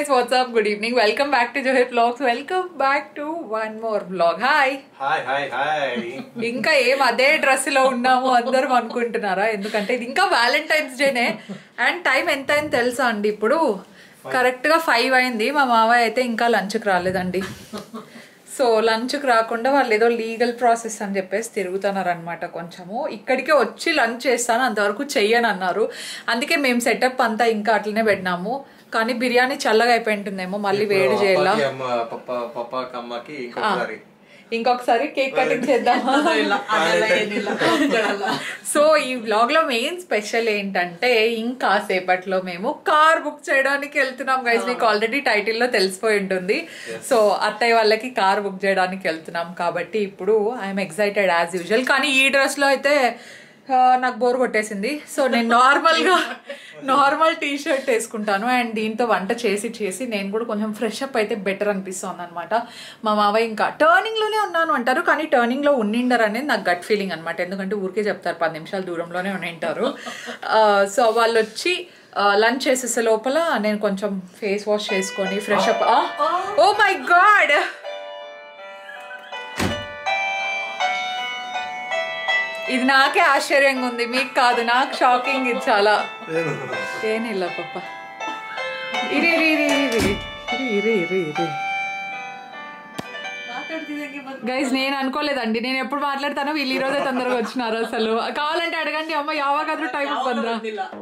guys, what's up? Good evening. Welcome back to Johit Vlogs. Welcome back to one more vlog. Hi. Hi hi hi ఇంకా ఏం అదే dress లో ఉన్నాము అందరం అనుకుంటున్నారా ఎందుకంటే ఇది ఇంకా వ్యాలంటైన్స్ డేనే అండ్ టైం ఎంత అయింది తెలుసా అండి ఇప్పుడు కరెక్ట్ గా ఫైవ్ అయింది మా మావయ్య అయితే ఇంకా లంచ్కి రాలేదండి సో లంచ్కి రాకుండా వాళ్ళు ఏదో లీగల్ ప్రాసెస్ అని చెప్పేసి తిరుగుతున్నారు అనమాట కొంచెము ఇక్కడికే వచ్చి లంచ్ చేస్తాను అంతవరకు చెయ్యను అన్నారు అందుకే మేము సెటప్ అంతా ఇంకా అట్లనే పెట్టినాము కానీ బిర్యానీ చల్లగా అయిపోయి ఉంటుందేమో మళ్ళీ వేడి చేయాల అప్పకి అమ్మ పప్ప పప్పకి అమ్మకి ఇంకొకసారి ఇంకొకసారి కేక్ కటింగ్ చేద్దామా సో ఈ వ్లాగ్ లో మెయిన్ స్పెషల్ ఏంటంటే ఇంకా సేపట్లో మేము కార్ బుక్ చేయడానికి వెళ్తున్నాం గైస్ మీకు ఆల్రెడీ టైటిల్ లో తెలిసిపోయి ఉంటుంది సో అత్తయ్య వాళ్ళకి కార్ బుక్ చేయడానికి వెళ్తున్నాం కాబట్టి ఇప్పుడు ఐఎమ్ ఎక్సైటెడ్ యాజ్ యూజువల్ కానీ ఈ డ్రెస్ లో అయితే ఆ, నాకు బోర్ కొట్టేసింది సో నేను నార్మల్ గా నార్మల్ టీ షర్ట్ వేసుకుంటాను అండ్ దీంతో వంట చేసి చేసి నేను కూడా కొంచెం ఫ్రెష్ అప్ అయితే బెటర్ అనిపిస్తుంది అనమాట మా మావయ్య ఇంకా టర్నింగ్ లోనే ఉన్నాను అంటారు కానీ టర్నింగ్ లో ఉండిండరు అనేది నాకు గట్ ఫీలింగ్ అనమాట ఎందుకంటే ఊరికే చెప్తారు పది నిమిషాల దూరంలోనే ఉండింటారు సో వాళ్ళు వచ్చి లంచ్ చేసేసే లోపల నేను కొంచెం ఫేస్ వాష్ చేసుకొని fresh up oh my god ఇది నాకే ఆశ్చర్యంగా ఉంది మీకు కాదు నాకు షాకింగ్ ఇది చాలా ಏನಿಲ್ಲ ಪಪ್ಪ ಇರಿ ಇರಿ ಇರಿ ಇರಿ ಇರಿ ಇರಿ ಇರಿ ಇರಿ గైజ్ నేను అనుకోలేదండి నేను ఎప్పుడు మాట్లాడతానో వీళ్ళు ఈ రోజే తొందరగా వచ్చినారు అసలు కావాలంటే అడగండి అమ్మ యావాగాದ್ರೂ టైం ಬಂದ್ರ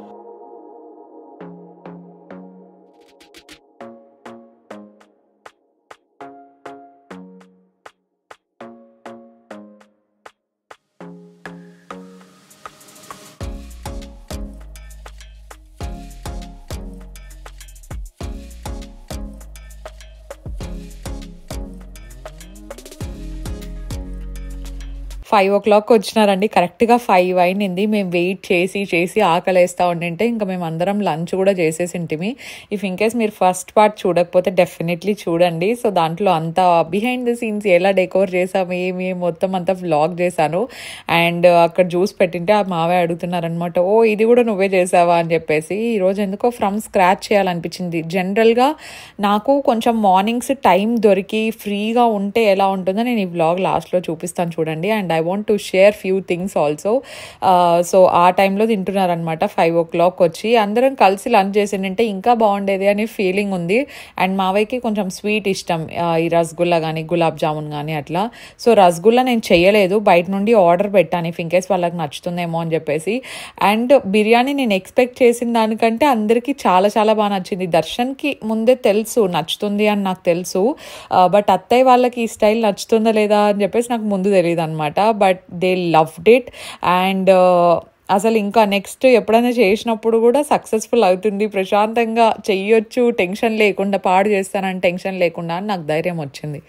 ఫైవ్ ఓ క్లాక్ వచ్చినారండి కరెక్ట్గా ఫైవ్ అయినింది మేము వెయిట్ చేసి చేసి ఆకలేస్తూ ఉండింటే ఇంకా మేము అందరం లంచ్ కూడా చేసేసి ఇంటిమి ఇఫ్ ఇన్ కేస్ మీరు ఫస్ట్ పార్ట్ చూడకపోతే డెఫినెట్లీ చూడండి సో దాంట్లో అంతా బిహైండ్ ద సీన్స్ ఎలా డెకోర్ చేసాము ఏమి మొత్తం అంతా వ్లాగ్ చేశాను అండ్ అక్కడ జ్యూస్ పెట్టింటే ఆ మావే అడుగుతున్నారనమాట ఓ ఇది కూడా నువ్వే చేసావా అని చెప్పేసి ఈరోజు ఎందుకో ఫ్రమ్ స్క్రాచ్ చేయాలనిపించింది జనరల్గా నాకు కొంచెం మార్నింగ్స్ టైం దొరికి ఫ్రీగా ఉంటే ఎలా ఉంటుందో నేను ఈ వ్లాగ్ లాస్ట్లో చూపిస్తాను చూడండి and I want to share few things also so ఆ టైంలో తింటున్నారనమాట ఫైవ్ ఓ క్లాక్ వచ్చి అందరం కలిసి లంచ్ చేసిందంటే ఇంకా బాగుండేది అనే ఫీలింగ్ ఉంది అండ్ మావయ్యకి కొంచెం స్వీట్ ఇష్టం ఆ, ఈ రసగుల్లా కానీ గులాబ్ జామున్ కానీ అట్లా సో రసగుల్లా నేను చేయలేదు బయట నుండి ఆర్డర్ పెట్టాను ఇఫ్ ఇన్ కేస్ వాళ్ళకి నచ్చుతుందేమో అని చెప్పేసి అండ్ బిర్యానీ నేను ఎక్స్పెక్ట్ చేసిన దానికంటే అందరికీ చాలా చాలా బాగా నచ్చింది దర్శన్కి ముందే తెలుసు నచ్చుతుంది అని నాకు తెలుసు బట్ అత్తయ్య వాళ్ళకి ఈ స్టైల్ నచ్చుతుందా లేదా అని చెప్పేసి నాకు ముందు తెలియదు అనమాట but they loved it and అసలు ఇంకా నెక్స్ట్ ఎప్పుడైనా చేసినప్పుడు కూడా సక్సెస్ఫుల్ అవుతుంది ప్రశాంతంగా చెయ్యొచ్చు టెన్షన్ లేకుండా పాడు చేస్తానని టెన్షన్ లేకుండా అని నాకు ధైర్యం వచ్చింది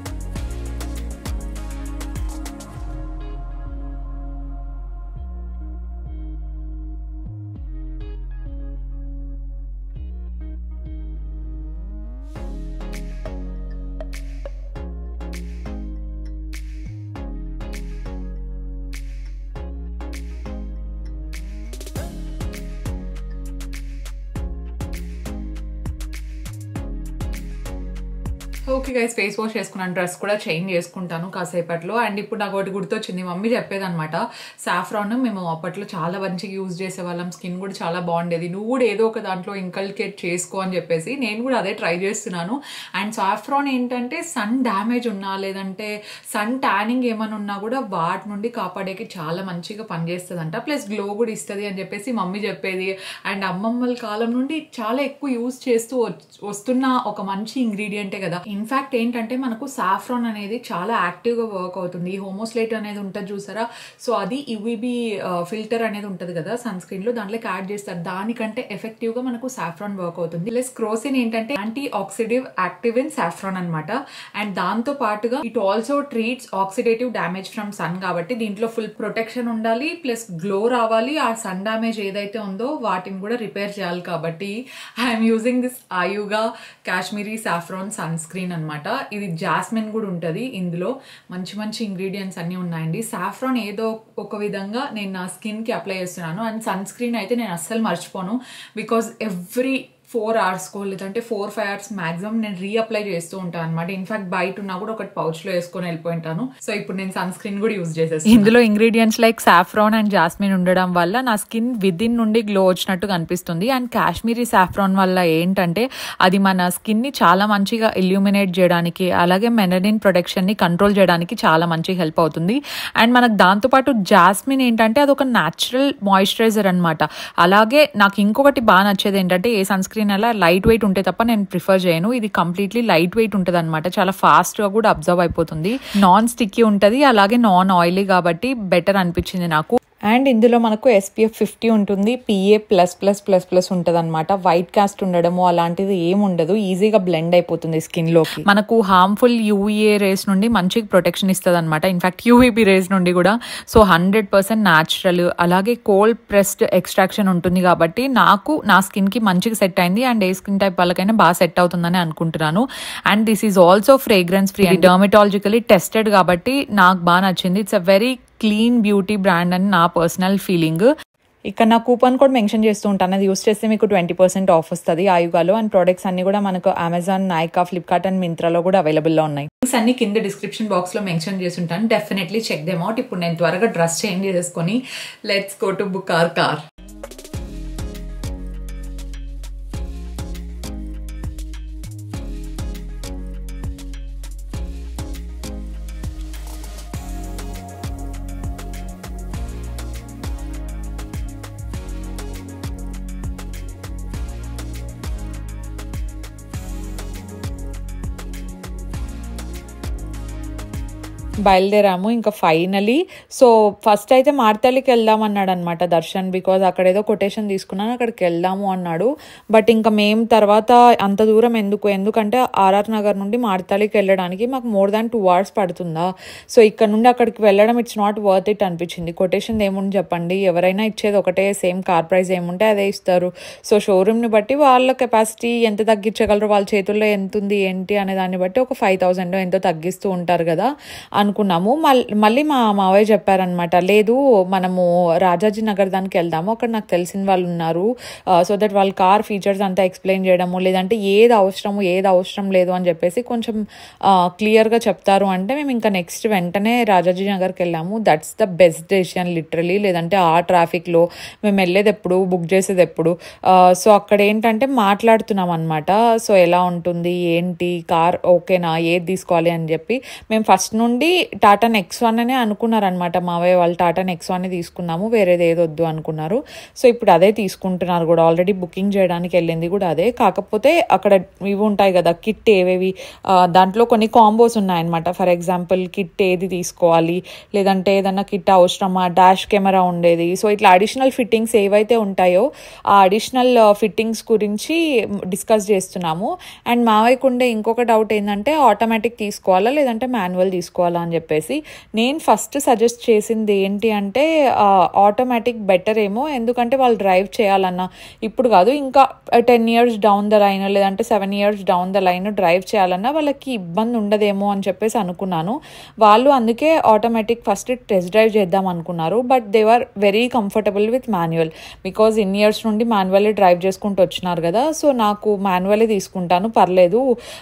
ఓకే గైస్ ఫేస్ వాష్ చేసుకున్నాను డ్రెస్ కూడా చేంజ్ చేసుకుంటాను కాసేపట్లో అండ్ ఇప్పుడు నాకు ఒకటి గుర్తొచ్చింది మమ్మీ చెప్పేదన్నమాట సాఫ్రాన్ మేము అప్పట్లో చాలా మంచిగా యూజ్ చేసేవాళ్ళం స్కిన్ కూడా చాలా బాగుండేది నువ్వు కూడా ఏదో ఒక దాంట్లో ఇంకల్కేట్ చేసుకో అని చెప్పేసి నేను కూడా అదే ట్రై చేస్తున్నాను అండ్ సాఫ్రాన్ ఏంటంటే సన్ డ్యామేజ్ ఉన్నా లేదంటే సన్ ట్యానింగ్ ఏమైనా ఉన్నా కూడా వాటి నుండి కాపాడేకి చాలా మంచిగా పనిచేస్తుందంట ప్లస్ గ్లో కూడా ఇస్తుంది అని చెప్పేసి మమ్మీ చెప్పేది అండ్ అమ్మమ్మల కాలం నుండి చాలా ఎక్కువ యూజ్ చేస్తూ వచ్- వస్తున్న ఒక మంచి ఇంగ్రీడియంటే కదా ఇన్ఫాక్ట్ ఏంటంటే మనకు సాఫ్రాన్ అనేది చాలా యాక్టివ్గా వర్క్ అవుతుంది ఈ హోమోస్లేట్ అనేది ఉంటుంది చూసారా సో అది యువిబి ఫిల్టర్ అనేది ఉంటుంది కదా సన్ స్క్రీన్ లో దాంట్లోకి యాడ్ చేస్తారు దానికంటే ఎఫెక్టివ్ గా మనకు సాఫ్రాన్ వర్క్ అవుతుంది ప్లస్ క్రోసిన్ ఏంటంటే antioxidative active in saffron అనమాట అండ్ దాంతో పాటుగా it also treats oxidative damage from sun కాబట్టి దీంట్లో ఫుల్ ప్రొటెక్షన్ ఉండాలి ప్లస్ గ్లో రావాలి ఆ సన్ డ్యామేజ్ ఏదైతే ఉందో వాటిని కూడా రిపేర్ చేయాలి కాబట్టి I'm using this Ayuga Kashmiri saffron sunscreen అనమాట ఇది జాస్మిన్ కూడా ఉంటుంది ఇందులో మంచి మంచి ఇంగ్రీడియంట్స్ అన్నీ ఉన్నాయండి సాఫ్రాన్ ఏదో ఒక విధంగా నేను నా స్కిన్కి అప్లై చేస్తున్నాను అండ్ సన్ స్క్రీన్ అయితే నేను అస్సలు మర్చిపోను బికాజ్ ఎవ్రీ ఫోర్ అవర్స్కో లేదంటే ఫోర్ ఫైవ్ అవర్స్ మాక్సిమం నేను రీఅప్లై చేస్తూ ఉంటాను అనమాట ఇన్ఫాక్ట్ బయట ఉన్నా కూడా ఒకటి pouch లో వేసుకొని వెళ్ళిపోయింటాను సో ఇప్పుడు నేను సన్ స్క్రీన్ కూడా యూజ్ చేసేసి ఇందులో ingredients like saffron and jasmine ఉండడం వల్ల నా స్కిన్ విత్ ఇన్ నుండి గ్లో వచ్చినట్టు కనిపిస్తుంది అండ్ కాశ్మీరీ సాఫ్రాన్ వల్ల ఏంటంటే అది మన స్కిన్ ని చాలా మంచిగా ఇల్యూమినేట్ చేయడానికి అలాగే మెనడిన్ ప్రొడక్షన్ ని కంట్రోల్ చేయడానికి చాలా మంచి హెల్ప్ అవుతుంది అండ్ మనకు దాంతోపాటు జాస్మిన్ ఏంటంటే అది ఒక న్యాచురల్ మాయిశ్చరైజర్ అనమాట అలాగే నాకు ఇంకొకటి బాగా నచ్చేది ఏంటంటే ఏ సన్ స్క్రీన్ అలా లైట్ వెయిట్ ఉంటే తప్ప నేను ప్రిఫర్ చేయను ఇది కంప్లీట్లీ లైట్ వెయిట్ ఉంటుంది అనమాట చాలా ఫాస్ట్ గా కూడా అబ్జర్వ్ అయిపోతుంది నాన్ స్టిక్కీ ఉంటుంది అలాగే నాన్ ఆయిలీ కాబట్టి బెటర్ అనిపించింది నాకు అండ్ ఇందులో మనకు ఎస్పీఎఫ్ ఫిఫ్టీ ఉంటుంది PA plus plus plus plus ఉంటుంది అనమాట వైట్ కాస్ట్ ఉండడము అలాంటిది ఏం ఉండదు ఈజీగా బ్లెండ్ అయిపోతుంది స్కిన్ లోకి మనకు హార్మ్ఫుల్ యూఏ రేస్ నుండి మంచి ప్రొటెక్షన్ ఇస్తుంది అనమాట ఇన్ఫాక్ట్ యూవీబీ రేస్ నుండి కూడా సో హండ్రెడ్ పర్సెంట్ న్యాచురల్ అలాగే కోల్డ్ ప్రెస్డ్ ఎక్స్ట్రాక్షన్ ఉంటుంది కాబట్టి నాకు నా స్కిన్ కి మంచిగా సెట్ అయింది అండ్ ఏ స్కిన్ టైప్ వాళ్ళకైనా బాగా సెట్ అవుతుందని అనుకుంటున్నాను and this is also fragrance free dermatologically tested కాబట్టి నాకు బాగా నచ్చింది it's a very clean beauty brand అని నా పర్సనల్ ఫీలింగ్ ఇక్కడ నా కూపన్ కోడ్ మెన్షన్ చేస్తూ ఉంటాను అది యూస్ చేస్తే మీకు ట్వంటీ పర్సెంట్ ఆఫ్ వస్తుంది ఆయుగాలో అండ్ ప్రొడక్ట్స్ అన్ని కూడా మనకు అమెజాన్ నైకా ఫ్లిప్కార్ట్ అండ్ మింత్రాలో కూడా అవైలబుల్లో ఉన్నాయి లింక్స్ అన్ని కింద డిస్క్రిప్షన్ బాక్స్ లో మెన్షన్ చేసి ఉంటాను డెఫినెట్లీ చెక్ దెమ్ అవుట్ ఇప్పుడు నేను త్వరగా డ్రెస్ చేంజ్ చేసుకొని let's go to book our car బయలుదేరాము ఇంకా ఫైనలీ సో ఫస్ట్ అయితే మార్తల్లికి వెళ్దాం అన్నాడు అనమాట దర్శన్ బికాజ్ అక్కడ ఏదో కొటేషన్ తీసుకున్నాను అక్కడికి వెళ్దాము అన్నాడు బట్ ఇంకా మేము తర్వాత అంత దూరం ఎందుకు ఎందుకంటే ఆర్ఆర్ నగర్ నుండి మార్తల్లికి వెళ్ళడానికి మాకు మోర్ దాన్ టూ అవర్స్ పడుతుందా సో ఇక్కడ నుండి అక్కడికి వెళ్ళడం ఇట్స్ నాట్ వర్త్ ఇట్ అనిపించింది కొటేషన్ ఏముంది చెప్పండి ఎవరైనా ఇచ్చేది ఒకటే సేమ్ కార్ ప్రైస్ ఏముంటే అదే ఇస్తారు సో షోరూమ్ని బట్టి వాళ్ళ కెపాసిటీ ఎంత తగ్గించగలరు వాళ్ళ చేతుల్లో ఎంత ఉంది ఏంటి అనే దాన్ని బట్టి ఒక ఫైవ్ థౌసండ్ ఎంతో తగ్గిస్తూ ఉంటారు కదా అనుకున్నాము మల్- మళ్ళీ మా మావయ్య చెప్పారనమాట లేదు మనము రాజాజీ నగర్ దానికి వెళ్దాము అక్కడ నాకు తెలిసిన వాళ్ళు ఉన్నారు సో దట్ వాళ్ళ కార్ ఫీచర్స్ అంతా ఎక్స్ప్లెయిన్ చేయడము లేదంటే ఏది అవసరము ఏది అవసరం లేదు అని చెప్పేసి కొంచెం క్లియర్గా చెప్తారు అంటే మేము ఇంకా నెక్స్ట్ వెంటనే రాజాజీ నగర్కి వెళ్ళాము that's the best decision literally లేదంటే ఆ ట్రాఫిక్లో మేము వెళ్ళేది ఎప్పుడు బుక్ చేసేది ఎప్పుడు సో అక్కడ ఏంటంటే మాట్లాడుతున్నాం అనమాట సో ఎలా ఉంటుంది ఏంటి కార్ ఓకేనా ఏది తీసుకోవాలి అని చెప్పి మేము ఫస్ట్ నుండి టాటా నెక్స్ వన్ అనే అనుకున్నారనమాట మావయ్య వాళ్ళు టాటా నెక్స్ వన్ తీసుకున్నాము వేరేది ఏది వద్దు అనుకున్నారు సో ఇప్పుడు అదే తీసుకుంటున్నారు కూడా ఆల్రెడీ బుకింగ్ చేయడానికి వెళ్ళింది కూడా అదే కాకపోతే అక్కడ ఇవి ఉంటాయి కదా కిట్ ఏవేవి ఆ, దాంట్లో కొన్ని కాంబోస్ ఉన్నాయన్నమాట ఫర్ ఎగ్జాంపుల్ కిట్ ఏది తీసుకోవాలి లేదంటే ఏదన్నా కిట్ అవసరమా డాష్ కెమెరా ఉండేది సో ఇట్లా అడిషనల్ ఫిట్టింగ్స్ ఏవైతే ఉంటాయో ఆ అడిషనల్ ఫిట్టింగ్స్ గురించి డిస్కస్ చేస్తున్నాము అండ్ మావయ్యకు ఉండే ఇంకొక డౌట్ ఏంటంటే ఆటోమేటిక్ తీసుకోవాలా లేదంటే మాన్యువల్ తీసుకోవాలా అని చెప్పేసి నేను ఫస్ట్ సజెస్ట్ చేసింది ఏంటి అంటే ఆటోమేటిక్ బెటర్ ఏమో ఎందుకంటే వాళ్ళు డ్రైవ్ చేయాలన్నా ఇప్పుడు కాదు ఇంకా ten years down the line లేదంటే seven years down the line drive చేయాలన్నా వాళ్ళకి ఇబ్బంది ఉండదేమో అని చెప్పేసి అనుకున్నాను వాళ్ళు అందుకే ఆటోమేటిక్ ఫస్ట్ టెస్ట్ డ్రైవ్ చేద్దాం అనుకున్నారు but they are very comfortable with manual because in years నుండి మాన్యువల్లీ డ్రైవ్ చేసుకుంటూ వచ్చినారు కదా సో నాకు మాన్యువల్లీ తీసుకుంటాను పర్లేదు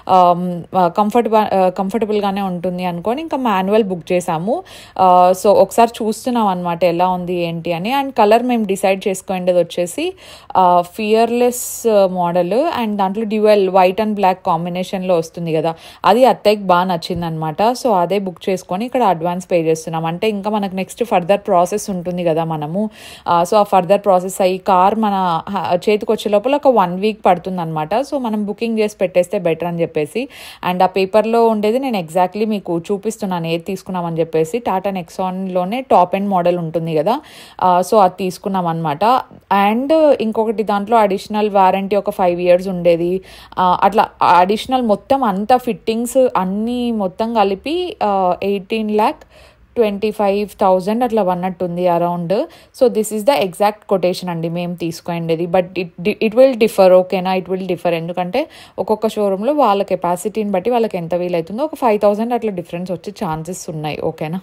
కంఫర్టబుల్ కంఫర్టబుల్గానే ఉంటుంది అనుకొని ఇంకా మాన్యువల్ బుక్ చేసాము సో ఒకసారి చూస్తున్నాం అనమాట ఎలా ఉంది ఏంటి అని అండ్ కలర్ మేము డిసైడ్ చేసుకోండి వచ్చేసి ఫియర్లెస్ మోడల్ అండ్ దాంట్లో డ్యూయల్ వైట్ అండ్ బ్లాక్ కాంబినేషన్లో వస్తుంది కదా అది అత్తయ్యకి బాగా నచ్చింది అనమాట సో అదే బుక్ చేసుకొని ఇక్కడ అడ్వాన్స్ పే చేస్తున్నాం అంటే ఇంకా మనకు నెక్స్ట్ ఫర్దర్ ప్రాసెస్ ఉంటుంది కదా మనము సో ఆ ఫర్దర్ ప్రాసెస్ అయ్యి కార్ మన హ- చేతికి వచ్చే లోపల ఒక వన్ వీక్ పడుతుంది అనమాట సో మనం బుకింగ్ చేసి పెట్టేస్తే బెటర్ అని చెప్పేసి అండ్ ఆ పేపర్లో ఉండేది నేను ఎగ్జాక్ట్లీ మీకు చూపిస్తున్నాను ఏది తీసుకున్నామని చెప్పేసి టాటా నెక్సాన్లోనే టాప్ ఎండ్ మోడల్ ఉంటుంది కదా సో అది తీసుకున్నాం అనమాట అండ్ ఇంకొకటి దాంట్లో అడిషనల్ వారంటీ ఒక ఫైవ్ ఇయర్స్ ఉండేది ఆ, అట్లా అడిషనల్ మొత్తం అంతా ఫిట్టింగ్స్ అన్నీ మొత్తం కలిపి eighteen lakh twenty five thousand అట్లా వన్నట్టుంది around so this is the exact quotation అండి మేము తీసుకోండి but it it will differ ఓకేనా ఇట్ విల్ డిఫర్ ఎందుకంటే ఒక్కొక్క షోరూంలో వాళ్ళ కెపాసిటీని బట్టి వాళ్ళకి ఎంత వీలవుతుందో ఒక ఫైవ్ థౌజండ్ అట్లా డిఫరెన్స్ వచ్చే ఛాన్సెస్ ఉన్నాయి ఓకేనా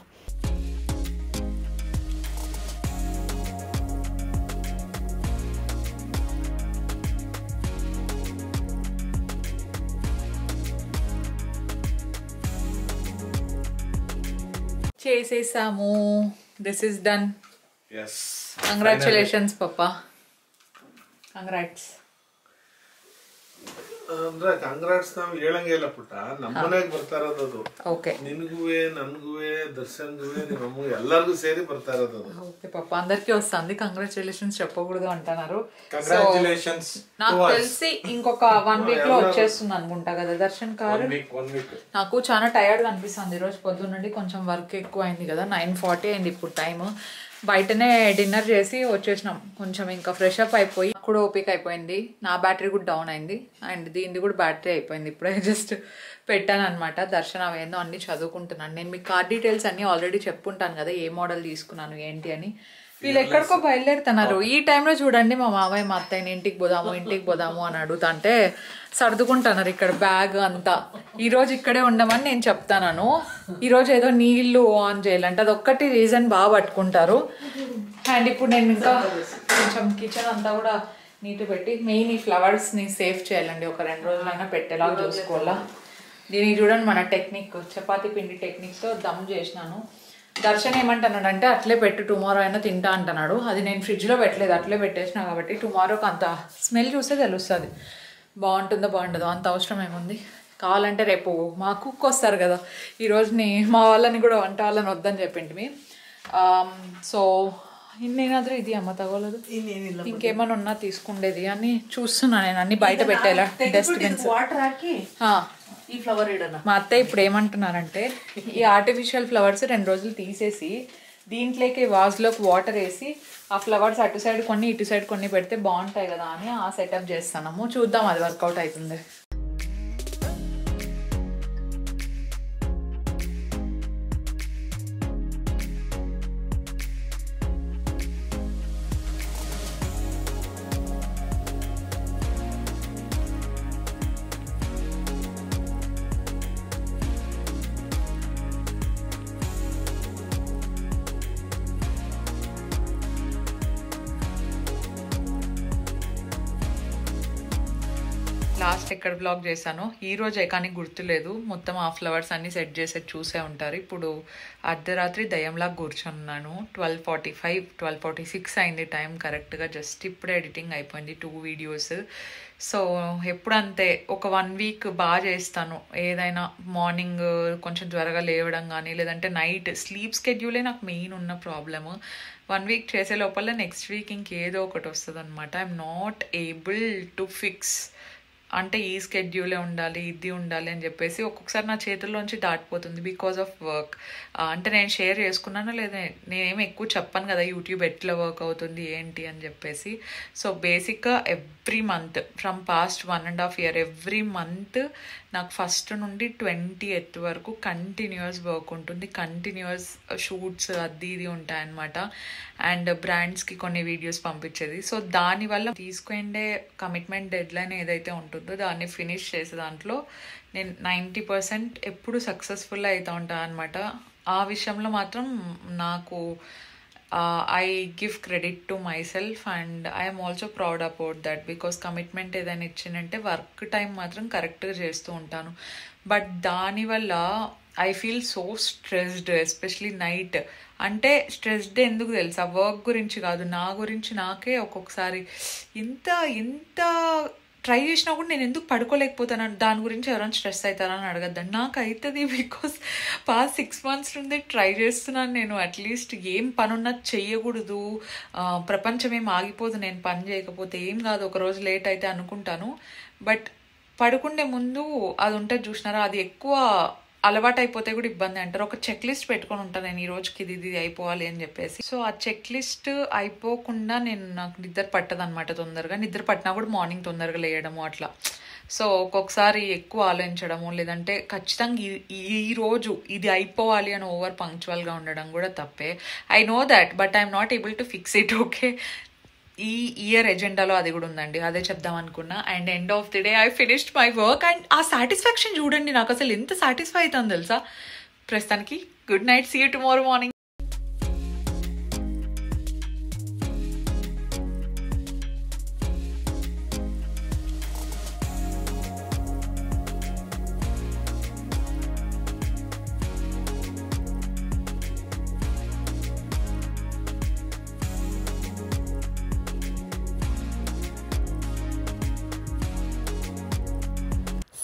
చేసేసాము this is done yes congratulations పప్పా కంగ్రాట్స్ ಅಂದ್ರೆ ಕಂಗ್ರಾಟ್ಸ್ ನಾವು ಹೇಳಂಗೆ ಇಲ್ಲ ಪುಟ್ಟ ನಮ್ಮ ಮನೆಗೆ ಬರ್ತಾ ಇರೋದು ಅದು ఓకే ನಿನಗುವೆ ನನ್ಗುವೆ ದರ್ಶನ್ಗುವೆ ನಿಮ್ಮ ಅಮ್ಮಗೆ ಎಲ್ಲರಿಗೂ ಸೇರಿ ಬರ್ತಾ ಇರೋದು ಅದು ఓకే పప్ప అందరికీ వస్తుంది కంగ్రాచులేషన్స్ చెప్పకూడదు అంటున్నారు ಕಂಗ್ರಾಚುಲೇಷನ್ಸ್ నాకు తెలిసి ఇంకొక వన్ వీక్ లో వచ్చేస్తుంది అనుకుంటా కదా Darshan car one week one week నాకు చాలా టైర్డ్ అనిపిస్తుంది ఈరోజు పొద్దున్న నుండి కొంచెం వర్క్ ఎక్కువ అయింది కదా నైన్ ఫార్టీ అయింది ఇప్పుడు టైం బయటనే డిన్నర్ చేసి వచ్చేసినాం కొంచెం ఇంకా ఫ్రెష్ అప్ అయిపోయి నాకు కూడా ఓపిక అయిపోయింది నా బ్యాటరీ కూడా డౌన్ అయింది అండ్ దీనిది కూడా బ్యాటరీ అయిపోయింది ఇప్పుడే జస్ట్ పెట్టాను అనమాట దర్శనం అవేందో అన్ని చదువుకుంటున్నాను నేను మీకు కార్ డీటెయిల్స్ అన్ని ఆల్రెడీ చెప్పుంటాను కదా ఏ మోడల్ తీసుకున్నాను ఏంటి అని వీళ్ళు ఎక్కడికో బయలుదేరుతున్నారు ఈ టైంలో చూడండి మా మామయ్య మా అత్తయ్యని ఇంటికి పోదాము ఇంటికి పోదాము అని అడుగుతుంటే సర్దుకుంటున్నారు ఇక్కడ బ్యాగ్ అంతా ఈ రోజు ఇక్కడే ఉండమని నేను చెప్తాను ఈ రోజు ఏదో నీళ్లు ఆన్ చేయాలంటే అది ఒక్కటి రీజన్ బాగా పట్టుకుంటారు అండ్ ఇప్పుడు నేను ఇంకా కొంచెం కిచెన్ అంతా కూడా నీట్ పెట్టి మెయిన్ ఈ ఫ్లవర్స్ని సేవ్ చేయాలండి ఒక రెండు రోజులైనా పెట్టేలా చూసుకోవాలా దీనికి చూడండి మన టెక్నిక్ చపాతీ పిండి టెక్నిక్తో దమ్ చేసినాను దర్శన్ ఏమంటున్నాడంటే అట్లే పెట్టు టుమారో అయినా తింటా అంటున్నాడు అది నేను ఫ్రిడ్జ్లో పెట్టలేదు అట్లే పెట్టేసిన కాబట్టి టుమారోకి అంత స్మెల్ చూస్తే తెలుస్తుంది బాగుంటుందో బాగుంటుందో అంత అవసరం ఏముంది కావాలంటే రేపు మా కుక్ వస్తారు కదా ఈ రోజుని మా వాళ్ళని కూడా వంట వాళ్ళని వద్దని చెప్పింటిమి సో నేనాದ್ರೂ ఇది అమ్మ తగలదు ఇంకేమైనా ఉన్నా తీసుకుండేది అని చూస్తున్నా నేను అన్ని బయట పెట్టేలా డస్ట్బిన్స్ వాటర్ ಹಾಕಿ ಈ ಫ್ಲವರ್ ಇಡೋಣ మా అత్తయ్య ఇప్పుడు ఏమంటున్నారంటే ఈ ఆర్టిఫిషియల్ ఫ్లవర్స్ రెండు రోజులు తీసేసి దీంట్లోకి వాజ్లోకి వాటర్ వేసి ఆ ఫ్లవర్స్ అటు సైడ్ కొన్ని ఇటు సైడ్ కొన్ని పెడితే బాగుంటాయి కదా అని ఆ సెటప్ చేస్తున్నాము చూద్దాం అది వర్కౌట్ అవుతుంది లాస్ట్ ఎక్కడ బ్లాగ్ చేశాను ఈ రోజే కానీ గుర్తులేదు మొత్తం ఆ ఫ్లవర్స్ అన్ని సెట్ చేసేది చూసే ఉంటారు ఇప్పుడు అర్ధరాత్రి దయ్యంలా కూర్చున్నాను twelve forty five twelve forty six అయింది టైం కరెక్ట్గా జస్ట్ ఇప్పుడే ఎడిటింగ్ అయిపోయింది టూ వీడియోస్ సో ఎప్పుడంతే ఒక వన్ వీక్ బాగా చేస్తాను ఏదైనా మార్నింగ్ కొంచెం త్వరగా లేవడం కానీ లేదంటే నైట్ స్లీప్ స్కెడ్యూలే నాకు మెయిన్ ఉన్న ప్రాబ్లము వన్ వీక్ చేసే లోపల నెక్స్ట్ వీక్ ఇంకేదో ఒకటి వస్తుంది అనమాట I'm not able to fix అంటే ఈ స్కెడ్యూలే ఉండాలి ఇది ఉండాలి అని చెప్పేసి ఒక్కొక్కసారి నా చేతుల్లోంచి దాటిపోతుంది బికాస్ ఆఫ్ వర్క్ అంటే నేను షేర్ చేసుకున్నానో లేదా నేనేమి ఎక్కువ చెప్పాను కదా యూట్యూబ్ ఎట్లా వర్క్ అవుతుంది ఏంటి అని చెప్పేసి సో బేసిక్గా every month from past one and half year every month నాకు ఫస్ట్ నుండి ట్వంటీ ఎత్ వరకు కంటిన్యూస్ వర్క్ ఉంటుంది కంటిన్యూస్ షూట్స్ అది ఇది ఉంటాయన్నమాట అండ్ బ్రాండ్స్కి కొన్ని వీడియోస్ పంపించేది సో దానివల్ల తీసుకునే కమిట్మెంట్ డెడ్ లైన్ ఏదైతే ఉంటుందో దాన్ని ఫినిష్ చేసే దాంట్లో నేను నైంటీ పర్సెంట్ ఎప్పుడు సక్సెస్ఫుల్ అవుతూ ఉంటాను అనమాట ఆ విషయంలో మాత్రం నాకు I give credit to myself and I'm also proud about that because commitment ఏదైనా ఇచ్చిందంటే వర్క్ టైం మాత్రం కరెక్ట్గా చేస్తూ ఉంటాను బట్ దానివల్ల I feel so stressed especially night అంటే స్ట్రెస్డ్ ఎందుకు తెలుసా వర్క్ గురించి కాదు నా గురించి నాకే ఒక్కొక్కసారి ఇంత ఇంత ట్రై చేసినా కూడా నేను ఎందుకు పడుకోలేకపోతాను దాని గురించి ఎవరైనా స్ట్రెస్ అవుతారని అడగద్దండి నాకు అవుతుంది బికాస్ పాస్ట్ సిక్స్ మంత్స్ నుండి ట్రై చేస్తున్నాను నేను అట్లీస్ట్ ఏం పని ఉన్నా చెయ్యకూడదు ప్రపంచం ఏం ఆగిపోదు నేను పని చేయకపోతే ఏం కాదు ఒక రోజు లేట్ అయితే అనుకుంటాను బట్ పడుకుండే ముందు అది ఉంటుంది చూసినారా అది ఎక్కువ అలవాటు అయిపోతే కూడా ఇబ్బంది అంటారు ఒక చెక్ లిస్ట్ పెట్టుకొని ఉంటాను నేను ఈ రోజుకి ఇది ఇది అయిపోవాలి అని చెప్పేసి సో ఆ చెక్ లిస్ట్ అయిపోకుండా నేను నాకు నిద్ర పట్టదు అనమాట తొందరగా నిద్ర పట్టినా కూడా మార్నింగ్ తొందరగా లేయడము అట్లా సో ఒక్కొక్కసారి ఎక్కువ ఆలోచించడము లేదంటే ఖచ్చితంగా ఈ ఈ రోజు ఇది అయిపోవాలి అని ఓవర్ పంక్చువల్గా ఉండడం కూడా తప్పే I know that but I'm not able to fix it okay ఈ ఇయర్ ఎజెండాలో అది కూడా ఉందండి అదే చెప్దాం అనుకున్నా and end of the day I finished my work and ఆ సాటిస్ఫాక్షన్ చూడండి నాకు అసలు ఎంత సాటిస్ఫై అవుతుంది తెలుసా ప్రస్తుతానికి good night see you tomorrow morning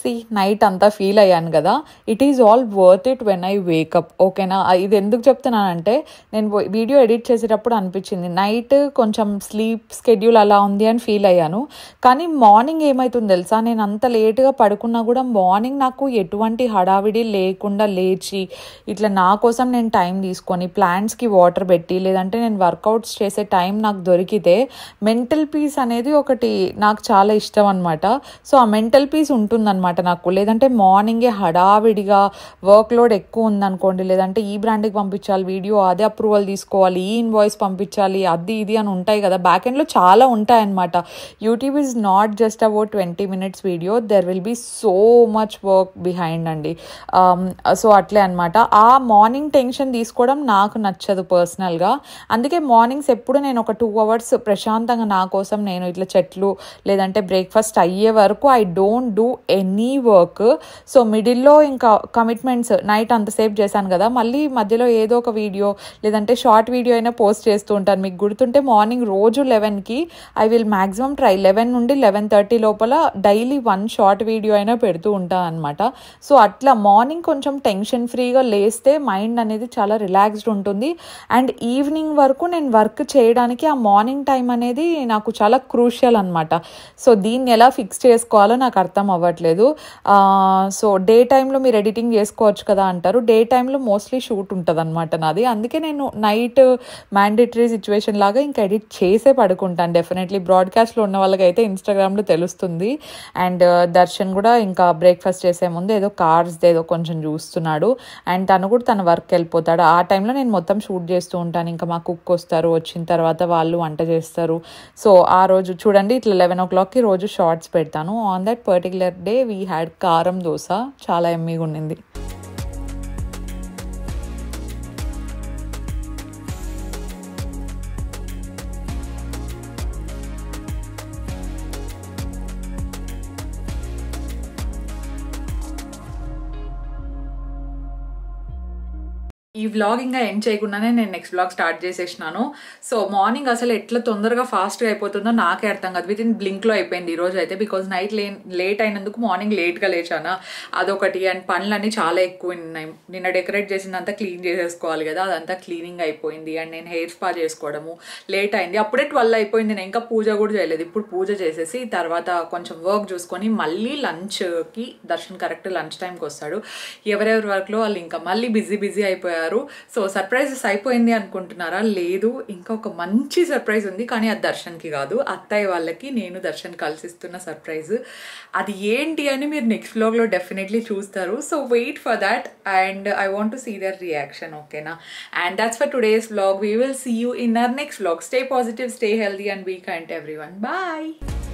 see night అంతా ఫీల్ అయ్యాను కదా it is all worth it when I wake up ఓకేనా ఆ, ఇది ఎందుకు చెప్తున్నానంటే నేను వో- వీడియో ఎడిట్ చేసేటప్పుడు అనిపించింది నైట్ కొంచెం స్లీప్ స్కెడ్యూల్ అలా ఉంది అని ఫీల్ అయ్యాను కానీ మార్నింగ్ ఏమవుతుంది తెలుసా నేను అంత లేట్గా పడుకున్నా కూడా మార్నింగ్ నాకు ఎటువంటి హడావిడి లేకుండా లేచి ఇట్లా నా కోసం నేను టైం తీసుకొని ప్లాంట్స్కి వాటర్ పెట్టి లేదంటే నేను వర్కౌట్స్ చేసే టైం నాకు దొరికితే మెంటల్ పీస్ అనేది ఒకటి నాకు చాలా ఇష్టం అనమాట సో ఆ మెంటల్ పీస్ ఉంటుందన్నమాట నాకు లేదంటే మార్నింగే హడావిడిగా వర్క్ లోడ్ ఎక్కువ ఉందనుకోండి లేదంటే ఈ బ్రాండ్కి పంపించాలి వీడియో అదే అప్రూవల్ తీసుకోవాలి ఈ ఇన్వాయిస్ పంపించాలి అది ఇది అని ఉంటాయి కదా బ్యాక్ ఎండ్లో చాలా ఉంటాయి అనమాట YouTube is not just about twenty minutes video there will be so much work behind అండి సో అట్లే అనమాట ఆ మార్నింగ్ టెన్షన్ తీసుకోవడం నాకు నచ్చదు పర్సనల్గా అందుకే మార్నింగ్స్ ఎప్పుడు నేను ఒక టూ అవర్స్ ప్రశాంతంగా నా కోసం నేను ఇట్లా చెట్లు లేదంటే బ్రేక్ఫాస్ట్ అయ్యే వరకు I don't do any work so మిడిల్లో ఇంకా కమిట్మెంట్స్ నైట్ అంతసేపు చేశాను కదా మళ్ళీ మధ్యలో ఏదో ఒక వీడియో లేదంటే షార్ట్ వీడియో అయినా పోస్ట్ చేస్తూ ఉంటాను మీకు గుర్తుంటే మార్నింగ్ రోజు లెవెన్కి I will maximum try eleven నుండి లెవెన్ థర్టీ లోపల డైలీ వన్ షార్ట్ వీడియో అయినా పెడుతూ ఉంటాను అనమాట సో అట్లా మార్నింగ్ కొంచెం టెన్షన్ ఫ్రీగా లేస్తే మైండ్ అనేది చాలా రిలాక్స్డ్ ఉంటుంది అండ్ ఈవినింగ్ వరకు నేను వర్క్ చేయడానికి ఆ మార్నింగ్ టైం అనేది నాకు చాలా క్రూషియల్ అనమాట సో దీన్ని ఎలా ఫిక్స్ చేసుకోవాలో నాకు అర్థం అవ్వట్లేదు సో డే టైంలో మీరు ఎడిటింగ్ చేసుకోవచ్చు కదా అంటారు డే టైంలో మోస్ట్లీ షూట్ ఉంటుంది అనమాట నాది అందుకే నేను నైట్ మ్యాండేటరీ సిచ్యువేషన్ లాగా ఇంకా ఎడిట్ చేసే పడుకుంటాను డెఫినెట్లీ బ్రాడ్కాస్ట్లో ఉన్న వాళ్ళకైతే ఇన్స్టాగ్రామ్లో తెలుస్తుంది అండ్ దర్శన్ కూడా ఇంకా బ్రేక్ఫాస్ట్ చేసే ముందు ఏదో కార్స్ ఏదో కొంచెం చూస్తున్నాడు అండ్ తను కూడా తన వర్క్ వెళ్ళిపోతాడు ఆ టైంలో నేను మొత్తం షూట్ చేస్తూ ఉంటాను ఇంకా మా కుక్ వస్తారు వచ్చిన తర్వాత వాళ్ళు వంట చేస్తారు సో ఆ రోజు చూడండి ఇట్లా లెవెన్ ఓ క్లాక్కి రోజు షార్ట్స్ పెడతాను on that particular day we had karam dosa చాలా ఎమ్మీగా ఉండింది ఈ వ్లాగ్ ఇంకా ఎండ్ చేయకుండానే నేను నెక్స్ట్ వ్లాగ్ స్టార్ట్ చేసేసినాను సో మార్నింగ్ అసలు ఎట్లా తొందరగా ఫాస్ట్గా అయిపోతుందో నాకే అర్థం కాదు విత్ ఇన్ బ్లింక్లో అయిపోయింది ఈ రోజు అయితే బికాజ్ నైట్ లే లేట్ అయినందుకు మార్నింగ్ లేట్గా లేచాను అదొకటి అండ్ పనులన్నీ చాలా ఎక్కువ ఉన్నాయి నిన్న డెకరేట్ చేసిందంతా క్లీన్ చేసేసుకోవాలి కదా అదంతా క్లీనింగ్ అయిపోయింది అండ్ నేను హెయిర్ స్పా చేసుకోవడము లేట్ అయింది అప్పుడే ట్వెల్వ్ అయిపోయింది నేను ఇంకా పూజ కూడా చేయలేదు ఇప్పుడు పూజ చేసేసి తర్వాత కొంచెం వర్క్ చూసుకొని మళ్ళీ లంచ్కి దర్శన్ కరెక్ట్ లంచ్ టైంకి వస్తాడు ఎవరెవరి వర్క్లో వాళ్ళు ఇంకా మళ్ళీ బిజీ బిజీ అయిపోయారు సో సర్ప్రైజెస్ అయిపోయింది అనుకుంటున్నారా లేదు ఇంకా ఒక మంచి సర్ప్రైజ్ ఉంది కానీ అది దర్శన్కి కాదు అత్తయ్య వాళ్ళకి నేను దర్శన్ కలిసిస్తున్న సర్ప్రైజ్ అది ఏంటి అని మీరు నెక్స్ట్ వ్లాగ్లో డెఫినెట్లీ చూస్తారు so wait for that and I want to see their reaction ఓకేనా and that's for today's vlog we will see you in our next vlog stay positive stay healthy and be kind everyone bye